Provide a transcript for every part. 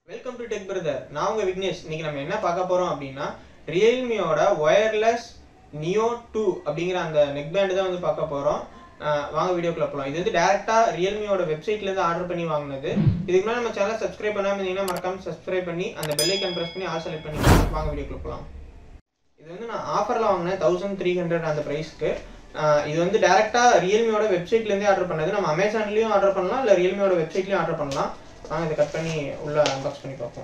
welcome to tech brother நான் உங்க விக்னேஷ் இன்னைக்கு நம்ம என்ன பார்க்க போறோம் அப்படின்னா ரியல்மியோட ஒயர்லெஸ் நியோ டூ அப்படிங்கிற அந்த நெக் பேண்ட் தான் வந்து பார்க்க போறோம் அஹ் வாங்க வீடியோக்குள்ள போகலாம் இது வந்து டேரக்டா ரியல்மியோட வெப்சைட்ல இருந்து ஆர்டர் பண்ணி வாங்கினது இதுக்கு முன்னாடி நம்ம சேனல் சப்ஸ்கிரைப் பண்ணாம இருந்தீங்கன்னா மறக்காம சப்ஸ்கிரைப் பண்ணி அந்த பெல் ஐக்கன் பிரஸ் பண்ணி ஆல் செலக்ட் பண்ணி வாங்க வீடியோக்குள்ள போகலாம் இது வந்து நான் ஆஃபர்ல வாங்கினேன் தௌசண்ட் த்ரீ ஹண்ட்ரட் அந்த ப்ரைஸ்க்கு இது வந்து டேரக்டா ரியல்மியோட வெப்சைட்ல இருந்தே ஆர்டர் பண்ணது நம்ம அமேசான்லயும் ஆர்டர் பண்ணலாம் இல்ல ரியல்மியோட வெப்சைட்லயும் ஆர்டர் பண்ணலாம் வாங்க இதை கட் பண்ணி உள்ள அன்பாக்ஸ் பண்ணி பார்ப்போம்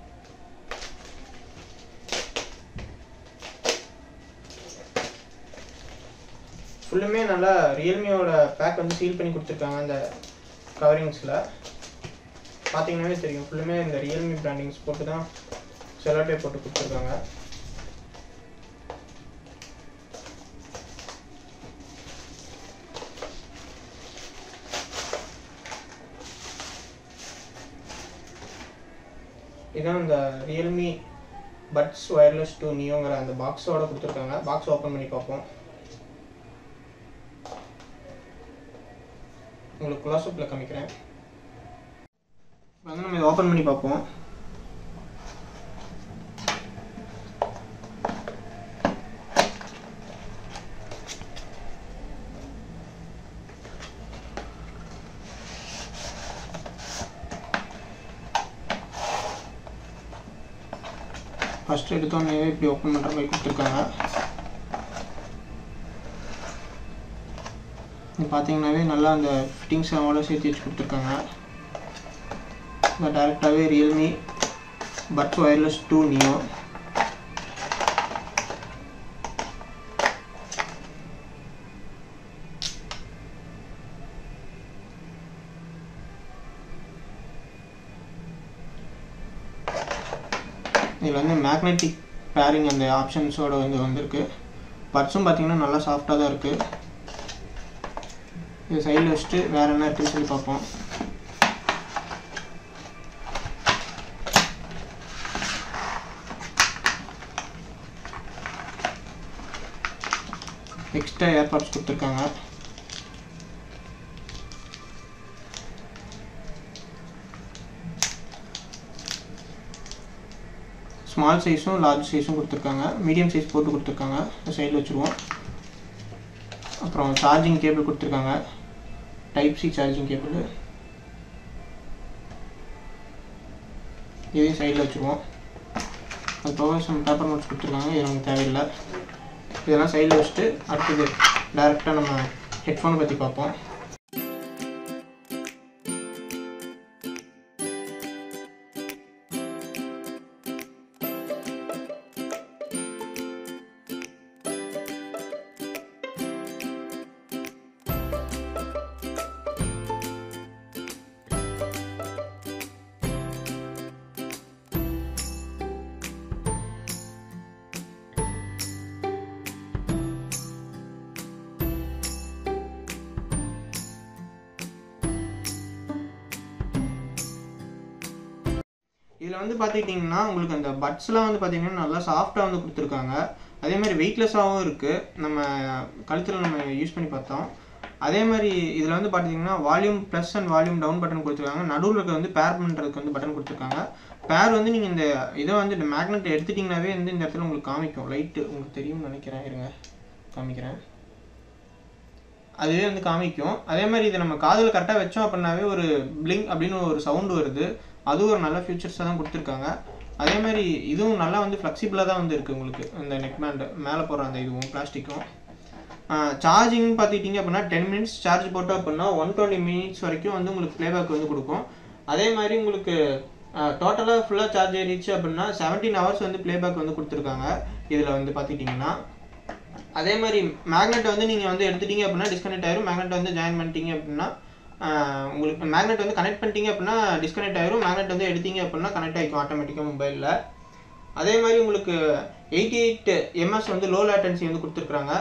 ஃபுல்லுமே நல்லா ரியல்மியோட பேக் வந்து சீல் பண்ணி கொடுத்துருக்காங்க அந்த கவரிங்ஸில் பார்த்தீங்கன்னாவே தெரியும் ஃபுல்லுமே இந்த ரியல்மி பிராண்டிங்ஸ் போட்டு தான் செலோட்டே போட்டு கொடுத்துருக்காங்க இதான் இந்த ரியல்மி பட்ஸ் ஒயர்லெஸ் டூ நியோங்கிற அந்த பாக்ஸோட கொடுத்துருக்காங்க பாக்ஸ் ஓப்பன் பண்ணி பார்ப்போம் உங்களுக்கு க்ளோஸ்அப்பில் காமிக்கிறேன் வந்து நம்ம இதை ஓப்பன் பண்ணி பார்ப்போம் ஃபஸ்ட்டு எடுத்தோடனே இப்படி ஓப்பன் பண்ணுற மாதிரி கொடுத்துருக்காங்க இது பார்த்தீங்கன்னாவே நல்லா அந்த ஃபிட்டிங்ஸ் அவங்களோட சேர்த்து வச்சு கொடுத்துருக்காங்க இந்த டேரெக்டாகவே Realme buds wireless two neo இதில் வந்து மேக்னெட்டிக் பேரிங் அந்த ஆப்ஷன்ஸோட வந்து வந்திருக்கு பட்ஸும் பார்த்தீங்கன்னா நல்லா சாஃப்டாக தான் இருக்குது இது சைடில் வச்சுட்டு வேறு என்ன இருக்குன்னு சொல்லி பார்ப்போம் எக்ஸ்ட்ரா ஏர்பாட்ஸ் கொடுத்துருக்காங்க ஸ்மால் சைஸும் லார்ஜ் சைஸும் கொடுத்துருக்காங்க மீடியம் சைஸ் போட்டு கொடுத்துருக்காங்க சைடில் வச்சுருவோம் அப்புறம் சார்ஜிங் கேபிள் கொடுத்துருக்காங்க டைப் சி சார்ஜிங் கேபிள் இதையும் சைடில் வச்சுருவோம் அது போக சம் பேப்பர் நோட்ஸ் கொடுத்துருக்காங்க இது நமக்கு தேவையில்லை இதெல்லாம் சைடில் வச்சுட்டு அடுத்தது டேரெக்டாக நம்ம ஹெட்ஃபோனை பற்றி பார்ப்போம் இதில் வந்து பார்த்துக்கிட்டிங்கன்னா உங்களுக்கு அந்த பட்ஸ்லாம் வந்து பார்த்தீங்கன்னா நல்லா சாஃப்டாக வந்து கொடுத்துருக்காங்க அதே மாதிரி வெயிட்லெஸ்ஸாகவும் இருக்குது நம்ம கழுத்தில் நம்ம யூஸ் பண்ணி பார்த்தோம் அதே மாதிரி இதில் வந்து பார்த்தீங்கன்னா volume plus and volume down button கொடுத்துருக்காங்க நடுவில் இருக்க வந்து பேர் பண்ணுறதுக்கு வந்து பட்டன் கொடுத்துருக்காங்க பேர் வந்து நீங்கள் இந்த இதை வந்து இந்த மேக்னெட் எடுத்துட்டிங்கனாவே வந்து இந்த இடத்துல உங்களுக்கு காமிக்கும் லைட்டு உங்களுக்கு தெரியும்னு நினைக்கிறேன் இருங்க காமிக்கிறேன் அதுவே வந்து காமிக்கும் அதே மாதிரி இதை நம்ம காதில் கரெக்டாக வச்சோம் அப்படின்னாவே ஒரு பிளிங் அப்படின்னு ஒரு சவுண்டு வருது அதுவும் ஒரு நல்ல ஃபியூச்சர்ஸாக தான் கொடுத்துருக்காங்க அதே மாதிரி இதுவும் நல்லா வந்து ஃப்ளெக்சிபிளாக தான் வந்து இருக்குது உங்களுக்கு இந்த நெக் பேண்டு மேலே போடுற அந்த இதுவும் பிளாஸ்டிக்கும் சார்ஜிங் பார்த்துக்கிட்டிங்க அப்படின்னா டென் மினிட்ஸ் சார்ஜ் போட்டோம் அப்படின்னா ஒன் டுவெண்ட்டி மினிட்ஸ் வரைக்கும் வந்து உங்களுக்கு ப்ளேபேக் வந்து கொடுக்கும் அதே மாதிரி உங்களுக்கு டோட்டலாக ஃபுல்லாக சார்ஜ் ஏறிச்சு அப்படின்னா செவன்டீன் ஹவர்ஸ் வந்து ப்ளேபேக் வந்து கொடுத்துருக்காங்க இதில் வந்து பார்த்துக்கிட்டிங்கன்னா அதே மாதிரி மேக்னெட் வந்து நீங்கள் வந்து எடுத்துட்டீங்க அப்படின்னா டிஸ்கனெக்ட் ஆயிரும் மேக்னெட் வந்து ஜாயின் பண்ணிட்டீங்க அப்படின்னா உங்களுக்கு மேக்னெட் வந்து கனெக்ட் பண்ணிட்டீங்க அப்படின்னா டிஸ்கனெக்ட் ஆயிரும் மேக்னெட் வந்து எடுத்தீங்க அப்படின்னா கனெக்ட் ஆகிக்கும் ஆட்டோமேட்டிக்காக மொபைலில் அதே மாதிரி உங்களுக்கு எயிட்டி எயிட் எம்எஸ் வந்து லோ லேட்டன்சி வந்து கொடுத்துருக்குறாங்க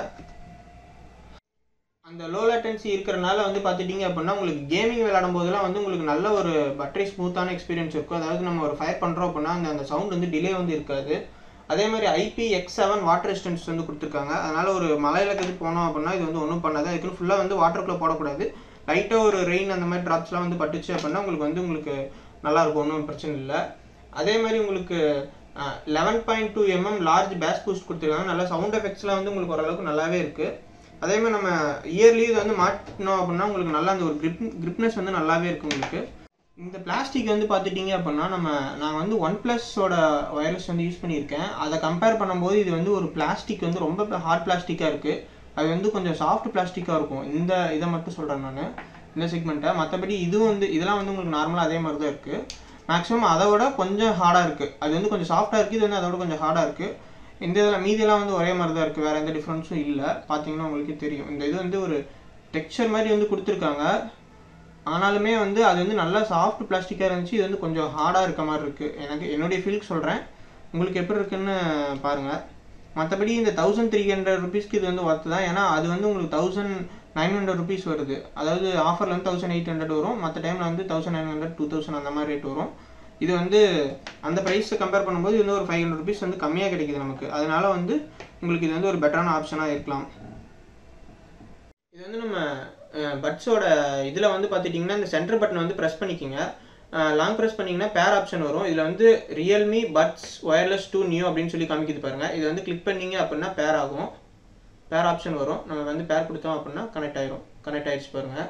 அந்த லோ லேட்டன்சி இருக்கிறனால வந்து பார்த்துட்டிங்க அப்படின்னா உங்களுக்கு கேமிங் விளையாடும் போதெல்லாம் வந்து உங்களுக்கு நல்ல ஒரு பட்டரி ஸ்மூத்தான எக்ஸ்பீரியன்ஸ் இருக்கும் அதாவது நம்ம ஒரு ஃபயர் பண்ணுறோம் அப்படின்னா அந்த அந்த சவுண்ட் வந்து டிலே வந்து இருக்காது அதே மாதிரி IP X seven water resistance வந்து கொடுத்துருக்காங்க அதனால ஒரு மலையில கது போனோம் அப்படின்னா இது வந்து ஒன்றும் பண்ணாது அதுக்குன்னு ஃபுல்லாக வந்து வாட்டருக்குள்ளே போடக்கூடாது லைட்டாக ஒரு ரெயின் அந்த மாதிரி ட்ராப்ஸ்லாம் வந்து பட்டுச்சு அப்படின்னா உங்களுக்கு வந்து உங்களுக்கு நல்லா இருக்கும் ஒன்றும் பிரச்சனை இல்லை அதே மாதிரி உங்களுக்கு eleven point two mm large bass boost கொடுத்துருக்காங்க நல்ல சவுண்ட் எஃபெக்ட்ஸ்லாம் வந்து உங்களுக்கு ஓரளவுக்கு நல்லாவே இருக்குது அதே மாதிரி நம்ம இயர்லி இதை வந்து மாட்டினோம் அப்படின்னா உங்களுக்கு நல்லா அந்த ஒரு கிரிப் கிரிப்னஸ் வந்து நல்லாவே இருக்குது உங்களுக்கு இந்த பிளாஸ்டிக் வந்து பார்த்துட்டிங்க அப்படின்னா நம்ம நான் வந்து ஒன் ப்ளஸோட ஒயர்லெஸ் வந்து யூஸ் பண்ணியிருக்கேன் அதை கம்பேர் பண்ணும்போது இது வந்து ஒரு பிளாஸ்டிக் வந்து ரொம்ப ஹார்ட் பிளாஸ்டிக்காக இருக்குது அது வந்து கொஞ்சம் சாஃப்ட் பிளாஸ்டிக்காக இருக்கும் இந்த இதை மட்டும் சொல்கிறேன் நான் இந்த செக்மெண்ட்டை மற்றபடி இதுவும் வந்து இதெல்லாம் வந்து உங்களுக்கு நார்மலாக அதே மாதிரி தான் இருக்குது மேக்ஸிமம் அதை விட கொஞ்சம் ஹார்டாக இருக்குது அது வந்து கொஞ்சம் சாஃப்டாக இருக்குது இது வந்து அதோட கொஞ்சம் ஹார்டாக இருக்குது இந்த இதில் மீதியெல்லாம் வந்து ஒரே மாதிரி தான் இருக்குது வேறு எந்த டிஃப்ரென்ஸும் இல்லை பார்த்தீங்கன்னா உங்களுக்கு தெரியும் இந்த இது வந்து ஒரு டெக்ஸ்சர் மாதிரி வந்து கொடுத்துருக்காங்க ஆனாலுமே வந்து அது வந்து நல்லா சாஃப்ட் பிளாஸ்டிக்காக இருந்துச்சு இது வந்து கொஞ்சம் ஹார்டாக இருக்க மாதிரி இருக்குது எனக்கு என்னுடைய ஃபீலுக்கு சொல்கிறேன் உங்களுக்கு எப்படி இருக்குன்னு பாருங்கள் மற்றபடி இந்த தௌசண்ட் த்ரீ ஹண்ட்ரட் ருபீஸ்க்கு இது வந்து ஒர்த்து தான் ஏன்னா அது வந்து உங்களுக்கு தௌசண்ட் நைன் ஹண்ட்ரட் ருபீஸ் வருது அதாவது ஆஃபரில் வந்து தௌசண்ட் எயிட் ஹண்ட்ரட் வரும் மற்ற டைமில் வந்து thousand nine hundred two thousand அந்த மாதிரி ரேட் வரும் இது வந்து அந்த ப்ரைஸை கம்பேர் பண்ணும்போது இது வந்து ஒரு ஃபைவ் ஹண்ட்ரட் ருபீஸ் வந்து கம்மியாக கிடைக்குது நமக்கு அதனால வந்து உங்களுக்கு இது வந்து ஒரு பெட்டரான ஆப்ஷனாக இருக்கலாம் இது வந்து நம்ம பட்ஸோட இதில் வந்து பார்த்துட்டிங்கன்னா இந்த சென்டர் பட்டன் வந்து ப்ரெஸ் பண்ணிக்கோங்க லாங் ப்ரெஸ் பண்ணிங்கன்னா பேர் ஆப்ஷன் வரும் இதில் வந்து Realme buds wireless two new அப்படின்னு சொல்லி காமிக்குது பாருங்கள் இது வந்து கிளிக் பண்ணீங்க அப்படின்னா பேர் ஆகும் பேர் ஆப்ஷன் வரும் நம்ம வந்து பேர் கொடுத்தோம் அப்படின்னா கனெக்ட் ஆயிரும் கனெக்ட் ஆயிடுச்சு பாருங்கள்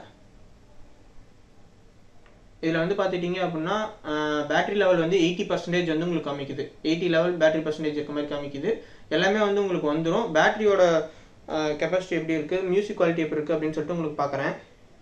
இதில் வந்து பார்த்துட்டிங்க அப்படின்னா பேட்டரி லெவல் வந்து எயிட்டி பர்சன்டேஜ் வந்து உங்களுக்கு காமிக்குது எயிட்டி லெவல் பேட்டரி பர்சன்டேஜ் இருக்க மாதிரி காமிக்குது எல்லாமே வந்து உங்களுக்கு வந்துடும் பேட்டரியோட கெப்பாசிட்டி எப்படி இருக்குது மியூசிக் குவாலிட்டி எப்படி இருக்குது அப்படின்னு சொல்லிட்டு உங்களுக்கு பார்க்குறேன்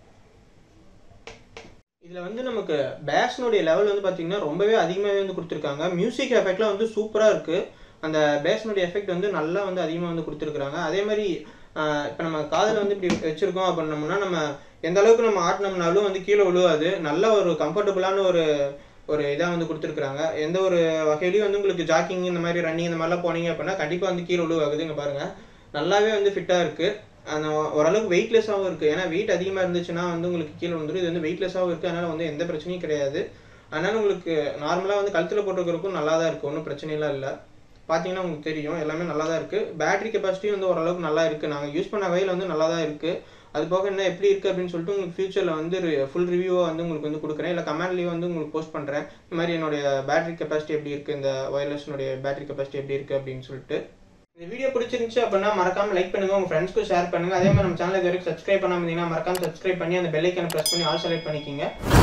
இதில் வந்து நமக்கு பேஸ்னுடைய லெவல் வந்து பார்த்தீங்கன்னா ரொம்பவே அதிகமாகவே வந்து கொடுத்துருக்காங்க மியூசிக் எஃபெக்ட்லாம் வந்து சூப்பராக இருக்குது அந்த பேஸ்னுடைய எஃபெக்ட் வந்து நல்லா வந்து அதிகமாக வந்து கொடுத்துருக்குறாங்க அதே மாதிரி இப்போ நம்ம காதில் வந்து இப்படி வச்சுருக்கோம் அப்படின்னோம்னா நம்ம எந்த அளவுக்கு நம்ம ஆட்டினோம்னாலும் வந்து கீழே விழுவாது நல்ல ஒரு கம்ஃபர்டபுளான ஒரு ஒரு இதாக வந்து கொடுத்துருக்குறாங்க எந்த ஒரு வகையிலையும் வந்து உங்களுக்கு ஜாக்கிங் இந்த மாதிரி ரன்னிங் இந்த மாதிரிலாம் போனீங்க அப்படின்னா கண்டிப்பாக வந்து கீழே விழுவாகுது இங்கே பாருங்கள் நல்லாவே வந்து ஃபிட்டாக இருக்குது அந்த ஓரளவுக்கு வெயிட்லெஸ்ஸாகவும் இருக்குது ஏன்னா வெயிட் அதிகமாக இருந்துச்சுன்னா வந்து உங்களுக்கு கீழே வந்துடும் இது வந்து வெயிட்லெஸ்ஸாகவும் இருக்குது அதனால் வந்து எந்த பிரச்சனையும் கிடையாது அதனால் உங்களுக்கு நார்மலாக வந்து கழுத்தில் போட்டுருக்கிறதுக்கும் நல்லா தான் இருக்குது ஒன்றும் பிரச்சனைலாம் இல்லை பார்த்தீங்கன்னா உங்களுக்கு தெரியும் எல்லாமே நல்லா தான் இருக்குது பேட்டரி கெப்பாசிட்டி வந்து ஓரளவுக்கு நல்லா இருக்குது நாங்கள் யூஸ் பண்ண வகையில் வந்து நல்லா தான் இருக்குது அது போக என்ன எப்படி இருக்குது அப்படின்னு சொல்லிட்டு உங்களுக்கு ஃபியூச்சரில் வந்து ஃபுல் ரிவ்யூவாக வந்து உங்களுக்கு வந்து கொடுக்குறேன் இல்லை கமெண்ட்லேயும் வந்து உங்களுக்கு போஸ்ட் பண்ணுறேன் இந்த மாதிரி என்னுடைய பேட்டரி கெப்பாசிட்டி எப்படி இருக்குது இந்த ஒயர்லெஸ்னுடைய பேட்டரி கெப்பாசிட்டி எப்படி இருக்குது அப்படின்னு சொல்லிட்டு இந்த வீடியோ பிடிச்சிருந்துச்சு அப்படின்னா மறக்காம லைக் பண்ணுங்க உங்க ஃப்ரெண்ட்ஸ்க்கும் ஷேர் பண்ணுங்க அதே மாதிரி நம்ம சேனல் இது வரைக்கும் சப்ஸ்கிரைப் பண்ணாம இருந்தீங்கன்னா மறக்காம சப்ஸ்கிரைப் பண்ணி அந்த பெல் ஐக்கனை பிரஸ் பண்ணி ஆல் செலக்ட் பண்ணிக்கிங்க